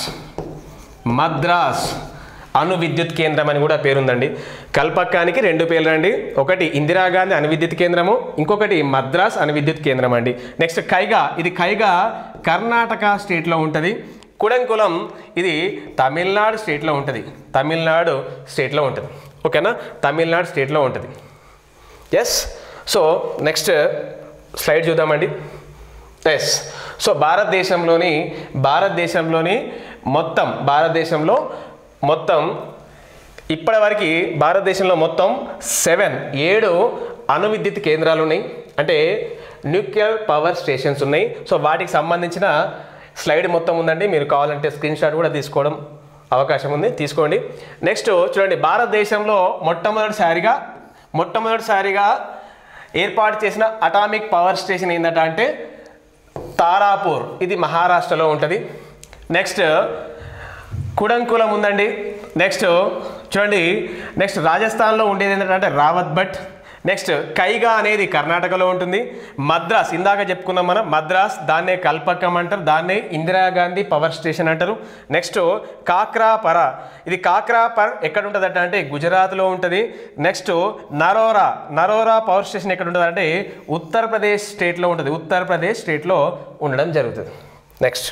Speaker 2: మద్రాస్ అణు విద్యుత్ కేంద్రం అని కూడా పేరుందండి కల్పక్కానికి రెండు పేర్లు అండి ఒకటి ఇందిరాగాంధీ అణు విద్యుత్ కేంద్రము ఇంకొకటి మద్రాస్ అణు విద్యుత్ కేంద్రం అండి నెక్స్ట్ కైగా ఇది కైగా కర్ణాటక స్టేట్లో ఉంటుంది కుడంకులం ఇది తమిళనాడు స్టేట్లో ఉంటుంది తమిళనాడు స్టేట్లో ఉంటుంది ఓకేనా తమిళనాడు స్టేట్లో ఉంటుంది ఎస్ సో నెక్స్ట్ స్లైడ్ చూద్దామండి ఎస్ సో భారతదేశంలోని భారతదేశంలోని మొత్తం భారతదేశంలో మొత్తం ఇప్పటివరకు భారతదేశంలో మొత్తం సెవెన్ ఏడు అణు విద్యుత్ కేంద్రాలు ఉన్నాయి అంటే న్యూక్లియర్ పవర్ స్టేషన్స్ ఉన్నాయి సో వాటికి సంబంధించిన స్లైడ్ మొత్తం ఉందండి మీరు కావాలంటే స్క్రీన్ షాట్ కూడా తీసుకోవడం అవకాశం ఉంది తీసుకోండి నెక్స్ట్ చూడండి భారతదేశంలో మొట్టమొదటిసారిగా మొట్టమొదటిసారిగా ఏర్పాటు చేసిన అటామిక్ పవర్ స్టేషన్ ఏంటంటే అంటే తారాపూర్ ఇది మహారాష్ట్రలో ఉంటుంది నెక్స్ట్ కుడంకులం ఉందండి నెక్స్ట్ చూడండి నెక్స్ట్ రాజస్థాన్లో ఉండేది ఏంటంటే రావత్ భట్ నెక్స్ట్ కైగా అనేది కర్ణాటకలో ఉంటుంది మద్రాస్ ఇందాక చెప్పుకున్నాం మనం మద్రాస్ దాన్నే కల్పక్కం అంటారు దాన్నే ఇందిరాగాంధీ పవర్ స్టేషన్ అంటారు నెక్స్ట్ కాక్రాపర ఇది కాక్రాపర్ ఎక్కడ ఉంటుంది అంటే గుజరాత్లో ఉంటుంది next Narora Narora power station ఎక్కడ ఉంటుంది అంటే ఉత్తరప్రదేశ్ స్టేట్లో ఉంటుంది ఉత్తరప్రదేశ్ స్టేట్లో ఉండడం జరుగుతుంది next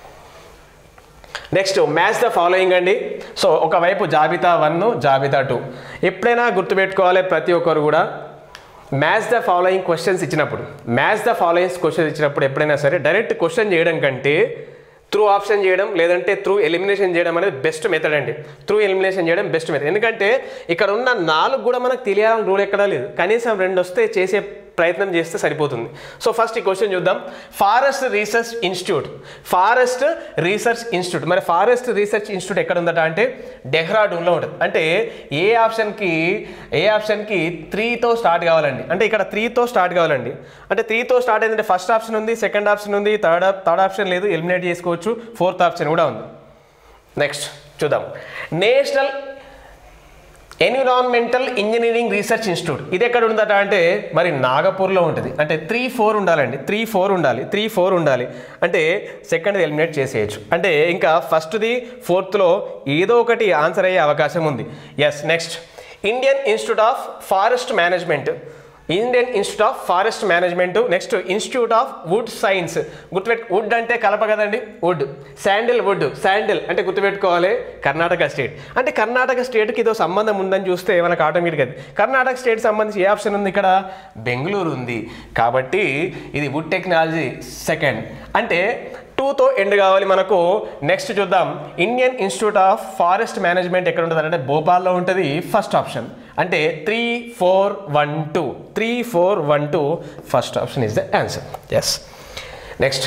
Speaker 2: next match the following అండి సో ఒకవైపు జాబితా వన్ జాబితా టూ ఎప్పుడైనా గుర్తుపెట్టుకోవాలి ప్రతి ఒక్కరు కూడా మ్యాచ్ ద ఫాలోయింగ్ క్వశ్చన్స్ ఇచ్చినప్పుడు మ్యాచ్ ద ఫాలోయింగ్ క్వశ్చన్స్ ఇచ్చినప్పుడు ఎప్పుడైనా సరే డైరెక్ట్ క్వశ్చన్ చేయడం కంటే త్రూ ఆప్షన్ చేయడం లేదంటే త్రూ ఎలిమినేషన్ చేయడం అనేది బెస్ట్ మెథడ్ అండి త్రూ ఎలిమినేషన్ చేయడం బెస్ట్ మెథడ్ ఎందుకంటే ఇక్కడ ఉన్న నాలుగు కూడా మనకు తెలియాలని రూల్ ఎక్కడా లేదు కనీసం రెండు వస్తే చేసే ప్రయత్నం చేస్తే సరిపోతుంది సో ఫస్ట్ ఈ క్వశ్చన్ చూద్దాం forest research institute forest research institute మరి ఫారెస్ట్ రీసెర్చ్ ఇన్స్టిట్యూట్ ఎక్కడ ఉందట అంటే డెహ్రాడూన్లో ఉంటుంది అంటే ఏ ఆప్షన్కి ఏ ఆప్షన్కి త్రీతో స్టార్ట్ కావాలండి అంటే ఇక్కడ త్రీతో స్టార్ట్ కావాలండి అంటే త్రీతో స్టార్ట్ అయిందంటే ఫస్ట్ ఆప్షన్ ఉంది సెకండ్ ఆప్షన్ ఉంది థర్డ్ థర్డ్ ఆప్షన్ లేదు ఎలిమినేట్ చేసుకోవచ్చు ఫోర్త్ ఆప్షన్ కూడా ఉంది నెక్స్ట్ చూద్దాం national environmental engineering research institute ఇది ఎక్కడ ఉందట అంటే మరి నాగపూర్లో ఉంటుంది అంటే త్రీ ఫోర్ ఉండాలండి త్రీ ఫోర్ ఉండాలి త్రీ ఫోర్ ఉండాలి అంటే సెకండ్ ఎలిమినేట్ చేసేయచ్చు అంటే ఇంకా ఫస్ట్ది ఫోర్త్లో ఏదో ఒకటి ఆన్సర్ అయ్యే అవకాశం ఉంది yes next Indian institute of forest management Indian institute of forest management next institute of wood science గుర్తుపెట్టు వుడ్ అంటే కలప కదండి వుడ్ శాండిల్ వుడ్ శాండిల్ అంటే గుర్తుపెట్టుకోవాలి కర్ణాటక స్టేట్ అంటే కర్ణాటక స్టేట్కి ఏదో సంబంధం ఉందని చూస్తే మనకు ఆటోమేటిక్ అది కర్ణాటక స్టేట్ సంబంధించి ఏ ఆప్షన్ ఉంది ఇక్కడ బెంగళూరు ఉంది కాబట్టి ఇది వుడ్ టెక్నాలజీ సెకండ్ అంటే టూతో ఎండ్ కావాలి మనకు నెక్స్ట్ చూద్దాం Indian institute of forest management ఎక్కడ ఉంటుంది అంటే భోపాల్లో ఉంటుంది ఫస్ట్ ఆప్షన్ అంటే three four one two three four one two first option is the answer yes next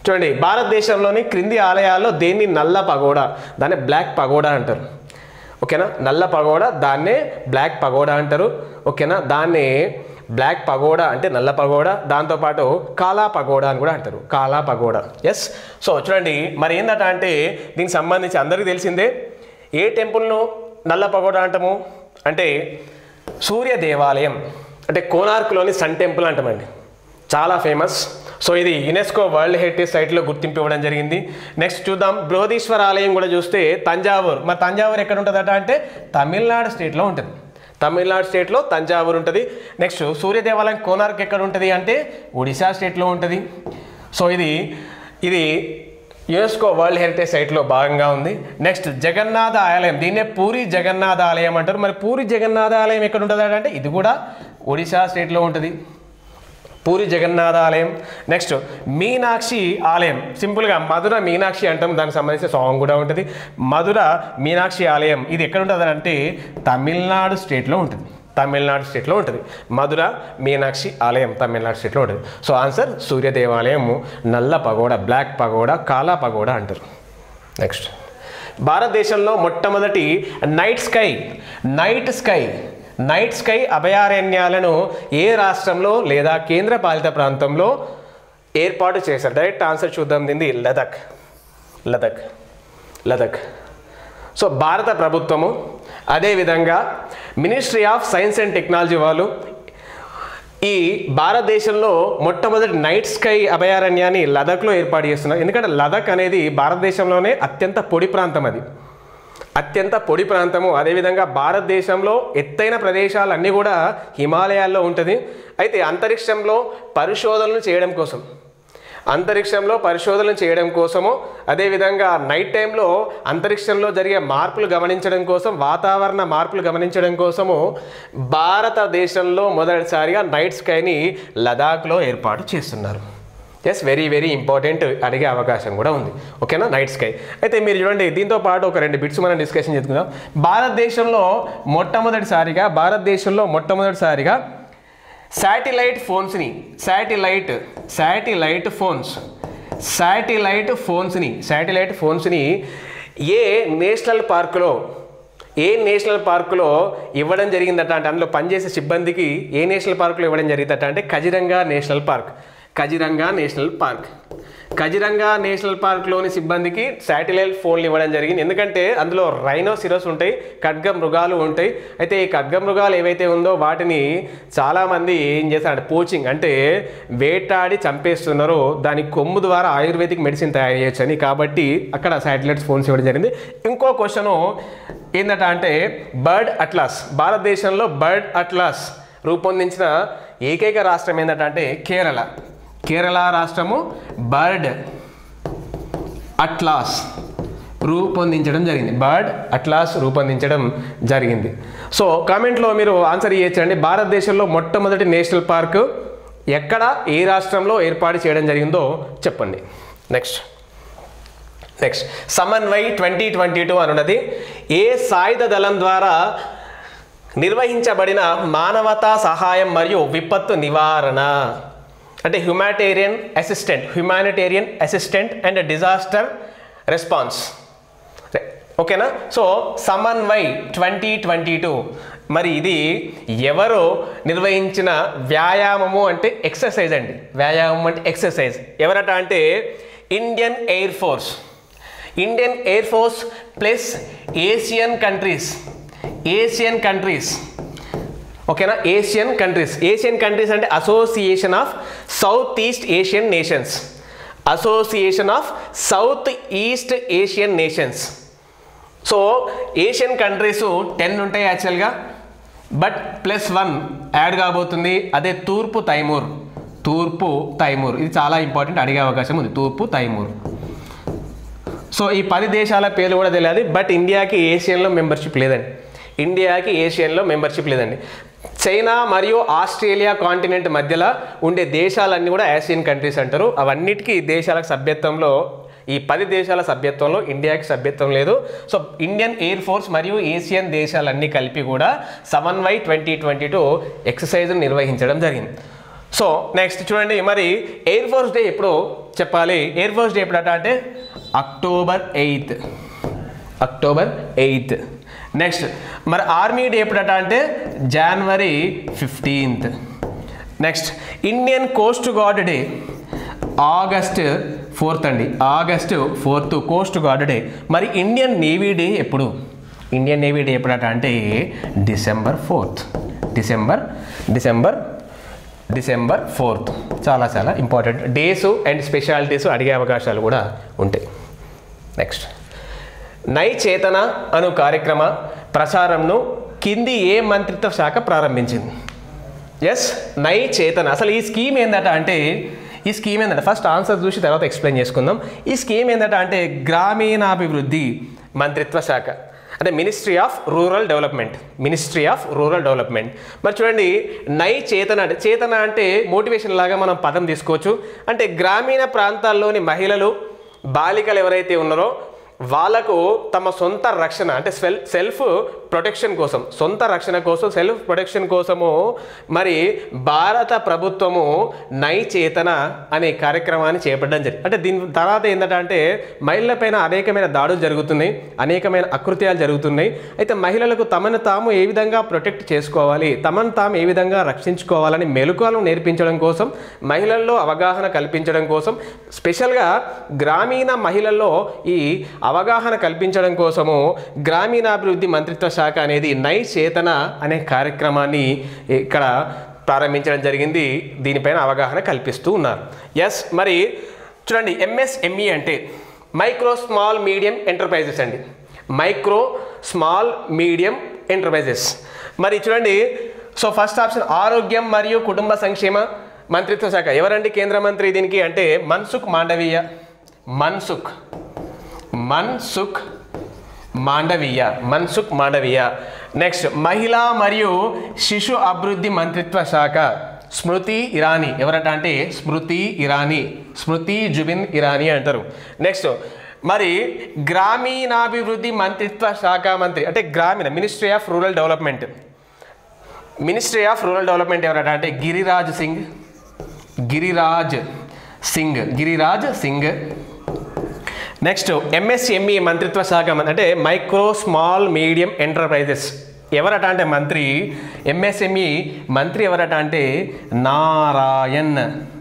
Speaker 2: చూడండి భారతదేశంలోని క్రింది ఆలయాల్లో దేన్ని నల్ల పగోడా దాన్ని బ్లాక్ పగోడా అంటారు ఓకేనా నల్ల పగోడా దాన్నే బ్లాక్ పగోడా అంటారు ఓకేనా దాన్ని బ్లాక్ పగోడా అంటే నల్ల పగోడా దాంతోపాటు కాలా పగోడా అని కూడా అంటారు కాలా పగోడా ఎస్ సో చూడండి మరి ఏందట అంటే దీనికి సంబంధించి అందరికీ తెలిసిందే ఏ టెంపుల్ను నల్ల పగోడా అంటాము అంటే సూర్య దేవాలయం అంటే కోనార్క్లోని సన్ టెంపుల్ అంటామండి చాలా ఫేమస్ సో ఇది యునెస్కో వరల్డ్ హెరిటేజ్ సైట్లో గుర్తింపు ఇవ్వడం జరిగింది నెక్స్ట్ చూద్దాం బృహదీశ్వర ఆలయం కూడా చూస్తే తంజావూరు మరి తంజావూరు ఎక్కడ ఉంటుందట అంటే తమిళనాడు స్టేట్లో ఉంటుంది తమిళనాడు స్టేట్లో తంజావూరు ఉంటుంది నెక్స్ట్ సూర్య దేవాలయం కోనార్క్ ఎక్కడ ఉంటుంది అంటే ఒడిశా స్టేట్లో ఉంటుంది సో ఇది ఇది యునెస్కో వరల్డ్ హెరిటేజ్ సైట్లో భాగంగా ఉంది నెక్స్ట్ జగన్నాథ ఆలయం దీన్నే పూరి జగన్నాథ ఆలయం అంటారు మరి పూరి జగన్నాథ ఆలయం ఎక్కడ ఉంటుంది అంటే ఇది కూడా ఒడిశా స్టేట్లో ఉంటుంది పూరి జగన్నాథ ఆలయం నెక్స్ట్ మీనాక్షి ఆలయం సింపుల్గా మధుర మీనాక్షి అంటాం దానికి సంబంధించిన సాంగ్ కూడా ఉంటుంది మధుర మీనాక్షి ఆలయం ఇది ఎక్కడ ఉంటుంది అంటే తమిళనాడు స్టేట్లో ఉంటుంది తమిళనాడు స్టేట్లో ఉంటుంది మధుర మీనాక్షి ఆలయం తమిళనాడు స్టేట్లో ఉంటుంది సో ఆన్సర్ సూర్య దేవాలయం నల్ల పగోడ బ్లాక్ పగోడ కాలా పగోడ అంటారు నెక్స్ట్ భారతదేశంలో మొట్టమొదటి night sky night sky night sky అభయారణ్యాలను ఏ రాష్ట్రంలో లేదా కేంద్ర పాలిత ప్రాంతంలో ఏర్పాటు చేశారు డైరెక్ట్ ఆన్సర్ చూద్దాం దీన్ని లదక్ లదక్ లదక్ సో భారత ప్రభుత్వము అదేవిధంగా ministry of science and technology వాళ్ళు ఈ భారతదేశంలో మొట్టమొదటి నైట్ స్కై అభయారణ్యాన్ని లదక్లో ఏర్పాటు చేస్తున్నారు ఎందుకంటే లదక్ అనేది భారతదేశంలోనే అత్యంత పొడి ప్రాంతం అది అత్యంత పొడి ప్రాంతము అదేవిధంగా భారతదేశంలో ఎత్తైన ప్రదేశాలన్నీ కూడా హిమాలయాల్లో ఉంటుంది అయితే అంతరిక్షంలో పరిశోధనలు చేయడం కోసం అంతరిక్షంలో పరిశోధనలు చేయడం కోసము అదేవిధంగా నైట్ టైంలో అంతరిక్షంలో జరిగే మార్పులు గమనించడం కోసం వాతావరణ మార్పులు గమనించడం కోసము భారతదేశంలో మొదటిసారిగా నైట్ స్కైని లదాఖ్లో ఏర్పాటు చేస్తున్నారు ఎస్ వెరీ వెరీ ఇంపార్టెంట్ అడిగే అవకాశం కూడా ఉంది ఓకేనా నైట్ స్కై అయితే మీరు చూడండి దీంతో పాటు ఒక రెండు బిట్స్ మనం డిస్కషన్ చేసుకుందాం భారతదేశంలో మొట్టమొదటిసారిగా భారతదేశంలో మొట్టమొదటిసారిగా శాటిలైట్ ఫోన్స్ని శాటిలైట్ శాటిలైట్ ఫోన్స్ శాటిలైట్ ఫోన్స్ని శాటిలైట్ ఫోన్స్ని ఏ నేషనల్ పార్కులో ఏ నేషనల్ పార్కులో ఇవ్వడం జరిగిందట అంటే అందులో పనిచేసే సిబ్బందికి ఏ నేషనల్ పార్కులో ఇవ్వడం జరిగిందట అంటే Kaziranga national park Kaziranga national park Kaziranga national పార్క్లోని సిబ్బందికి శాటిలైట్ ఫోన్లు ఇవ్వడం జరిగింది ఎందుకంటే అందులో రైనోసిరస్ ఉంటాయి ఖడ్గ మృగాలు ఉంటాయి అయితే ఈ ఖడ్గ మృగాలు ఏవైతే ఉందో వాటిని చాలామంది ఏం చేస్తారంటే పోచింగ్ అంటే వేటాడి చంపేస్తున్నారు దాని కొమ్ము ద్వారా ఆయుర్వేదిక్ మెడిసిన్ తయారు చేయొచ్చని కాబట్టి అక్కడ శాటిలైట్ ఫోన్స్ ఇవ్వడం జరిగింది ఇంకో క్వశ్చను ఏంటంట అంటే బర్డ్ అట్లాస్ భారతదేశంలో బర్డ్ అట్లాస్ రూపొందించిన ఏకైక రాష్ట్రం ఏంటంటే కేరళ కేరళ రాష్ట్రము బర్డ్ అట్లాస్ రూపొందించడం జరిగింది బర్డ్ అట్లాస్ రూపొందించడం జరిగింది సో కామెంట్లో మీరు ఆన్సర్ ఇవ్వచ్చండి భారతదేశంలో మొట్టమొదటి నేషనల్ పార్క్ ఎక్కడ ఏ రాష్ట్రంలో ఏర్పాటు చేయడం జరిగిందో చెప్పండి next next Samanvay twenty twenty two అనున్నది ఏ సాయుధ దళం ద్వారా నిర్వహించబడిన మానవతా సహాయం మరియు విపత్తు నివారణ అంటే humanitarian assistant humanitarian assistant and disaster response ఓకేనా so Samanvay twenty twenty two మరి ఇది ఎవరు నిర్వహించిన వ్యాయామము అంటే ఎక్సర్సైజ్ అండి వ్యాయామం అంటే ఎక్సర్సైజ్ ఎవరట అంటే Indian air force Indian air force plus Asian countries Asian countries ఓకేనా ఏషియన్ కంట్రీస్ ఏషియన్ కంట్రీస్ అంటే association of south east Asian nations association of south east Asian nations so Asian countries ten ఉంటాయి యాక్చువల్గా but plus one add కాబోతుంది అదే తూర్పు తైమూర్ తూర్పు తైమూర్ ఇది చాలా ఇంపార్టెంట్ అడిగే అవకాశం ఉంది తూర్పు తైమూర్ సో ఈ పది దేశాల పేర్లు కూడా తెలియదు బట్ ఇండియాకి ఏషియన్లో మెంబర్షిప్ లేదండి ఇండియాకి ఏషియన్లో మెంబర్షిప్ లేదండి చైనా మరియు ఆస్ట్రేలియా కాంటినెంట్ మధ్యలో ఉండే దేశాలన్నీ కూడా ఆసియన్ కంట్రీస్ అంటారు అవన్నిటికీ దేశాలకు సభ్యత్వంలో ఈ పది దేశాల సభ్యత్వంలో ఇండియాకి సభ్యత్వం లేదు సో ఇండియన్ ఎయిర్ ఫోర్స్ మరియు ఏషియన్ దేశాలన్నీ కలిపి కూడా Samanvay twenty twenty two exercise నిర్వహించడం జరిగింది సో నెక్స్ట్ చూడండి మరి ఎయిర్ ఫోర్స్ డే ఎప్పుడు చెప్పాలి ఎయిర్ ఫోర్స్ డే ఎప్పుడట అంటే October eighth October eighth next మరి ఆర్మీ డే ఎప్పుడట అంటే జనవరి fifteenth next Indian coast guard day August fourth అండి August fourth coast guard day మరి ఇండియన్ నేవీ డే ఎప్పుడు ఇండియన్ నేవీ డే ఎప్పుడట అంటే December fourth December December December fourth చాలా చాలా ఇంపార్టెంట్ డేస్ అండ్ స్పెషాలిటీస్ అడిగే అవకాశాలు కూడా ఉంటాయి నెక్స్ట్ నై చేతన అను కార్యక్రమ ప్రచారంను కింది ఏ మంత్రిత్వ శాఖ ప్రారంభించింది ఎస్ నై చేతన అసలు ఈ స్కీమ్ ఏందట అంటే ఈ స్కీమ్ ఏంటంటే ఫస్ట్ ఆన్సర్ చూసి తర్వాత ఎక్స్ప్లెయిన్ చేసుకుందాం ఈ స్కీమ్ ఏంటంటే అంటే గ్రామీణాభివృద్ధి మంత్రిత్వ శాఖ అంటే ministry of rural development ministry of rural development మరి చూడండి నై చేతన అంటే చేతన అంటే మోటివేషన్ లాగా మనం పదం తీసుకోవచ్చు అంటే గ్రామీణ ప్రాంతాల్లోని మహిళలు బాలికలు ఎవరైతే ఉన్నారో వాళ్ళకు తమ సొంత రక్షణ అంటే సెల్ సెల్ఫ్ ప్రొటెక్షన్ కోసం సొంత రక్షణ కోసం సెల్ఫ్ ప్రొటెక్షన్ కోసము మరి భారత ప్రభుత్వము నై చేతన అనే కార్యక్రమాన్ని చేపట్టడం జరిగింది అంటే దీని తర్వాత ఏంటంటే అంటే మహిళలపైన అనేకమైన దాడులు జరుగుతున్నాయి అనేకమైన అకృత్యాలు జరుగుతున్నాయి అయితే మహిళలకు తమను తాము ఏ విధంగా ప్రొటెక్ట్ చేసుకోవాలి తమను తాము ఏ విధంగా రక్షించుకోవాలని మెలకువలను నేర్పించడం కోసం మహిళల్లో అవగాహన కల్పించడం కోసం స్పెషల్గా గ్రామీణ మహిళల్లో ఈ అవగాహన కల్పించడం కోసము గ్రామీణాభివృద్ధి మంత్రిత్వ శాఖ అనేది నై చేతన అనే కార్యక్రమాన్ని ఇక్కడ ప్రారంభించడం జరిగింది దీనిపైన అవగాహన కల్పిస్తూ ఉన్నారు ఎస్ మరి చూడండి ఎంఎస్ఎంఈ అంటే మైక్రో స్మాల్ మీడియం ఎంటర్ప్రైజెస్ అండి మైక్రో స్మాల్ మీడియం ఎంటర్ప్రైజెస్ మరి చూడండి సో ఫస్ట్ ఆప్షన్ ఆరోగ్యం మరియు కుటుంబ సంక్షేమ మంత్రిత్వ శాఖ ఎవరండి కేంద్ర మంత్రి దీనికి అంటే మన్సుఖ్ మాండవీయ మన్సుఖ్ మన్సుఖ్ మాండవీయ మన్సుఖ్ మాండవీయ నెక్స్ట్ మహిళా మరియు శిశు అభివృద్ధి మంత్రిత్వ శాఖ స్మృతి ఇరానీ ఎవరట అంటే స్మృతి ఇరానీ స్మృతి జుబిన్ ఇరానీ అంటారు నెక్స్ట్ మరి గ్రామీణాభివృద్ధి మంత్రిత్వ శాఖ మంత్రి అంటే గ్రామీణ ministry of rural development ministry of rural development ఎవరట అంటే గిరిరాజ్ సింగ్ గిరిరాజ్ సింగ్ గిరిరాజ్ సింగ్ నెక్స్ట్ ఎంఎస్ఎంఈ మంత్రిత్వ శాఖ మం- అంటే మైక్రో స్మాల్ మీడియం ఎంటర్ప్రైజెస్ ఎవరట అంటే మంత్రి ఎంఎస్ఎంఈ మంత్రి ఎవరట అంటే నారాయణ్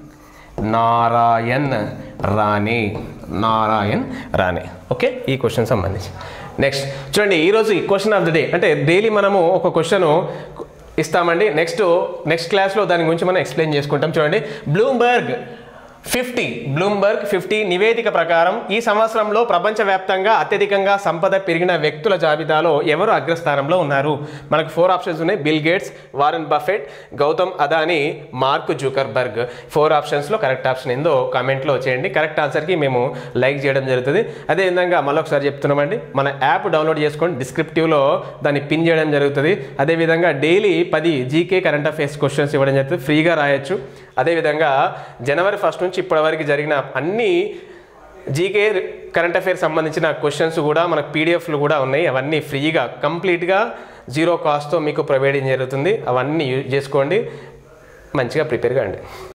Speaker 2: నారాయణ్ రాణే నారాయణ్ రాణే ఓకే ఈ క్వశ్చన్ సంబంధించి నెక్స్ట్ చూడండి ఈరోజు ఈ క్వశ్చన్ ఆఫ్ ద డే అంటే డైలీ మనము ఒక క్వశ్చన్ ఇస్తామండి నెక్స్ట్ నెక్స్ట్ క్లాస్లో దాని గురించి మనం ఎక్స్ప్లెయిన్ చేసుకుంటాం చూడండి బ్లూంబర్గ్ ఫిఫ్టీ బ్లూంబర్గ్ ఫిఫ్టీ నివేదిక ప్రకారం ఈ సంవత్సరంలో ప్రపంచవ్యాప్తంగా అత్యధికంగా సంపద పెరిగిన వ్యక్తుల జాబితాలో ఎవరు అగ్రస్థానంలో ఉన్నారు మనకు ఫోర్ ఆప్షన్స్ ఉన్నాయి Bill Gates Warren Buffett Gautam Adani Mark Zuckerberg four ఆప్షన్స్లో కరెక్ట్ ఆప్షన్ ఏందో కామెంట్లో చేయండి కరెక్ట్ ఆన్సర్కి మేము లైక్ చేయడం జరుగుతుంది అదేవిధంగా మళ్ళొకసారి చెప్తున్నామండి మన యాప్ డౌన్లోడ్ చేసుకోండి డిస్క్రిప్టివ్లో దాన్ని పిన్ చేయడం జరుగుతుంది అదేవిధంగా డైలీ పది జీకే కరెంట్ అఫైర్స్ క్వశ్చన్స్ ఇవ్వడం జరుగుతుంది ఫ్రీగా రాయొచ్చు అదేవిధంగా జనవరి ఫస్ట్ నుంచి ఇప్పటివరకు జరిగిన అన్ని జీకే కరెంట్ అఫైర్స్ సంబంధించిన క్వశ్చన్స్ కూడా మనకు పీడిఎఫ్లు కూడా ఉన్నాయి అవన్నీ ఫ్రీగా కంప్లీట్గా జీరో కాస్ట్తో మీకు ప్రొవైడింగ్ జరుగుతుంది అవన్నీ యూజ్ చేసుకోండి మంచిగా ప్రిపేర్ కాండి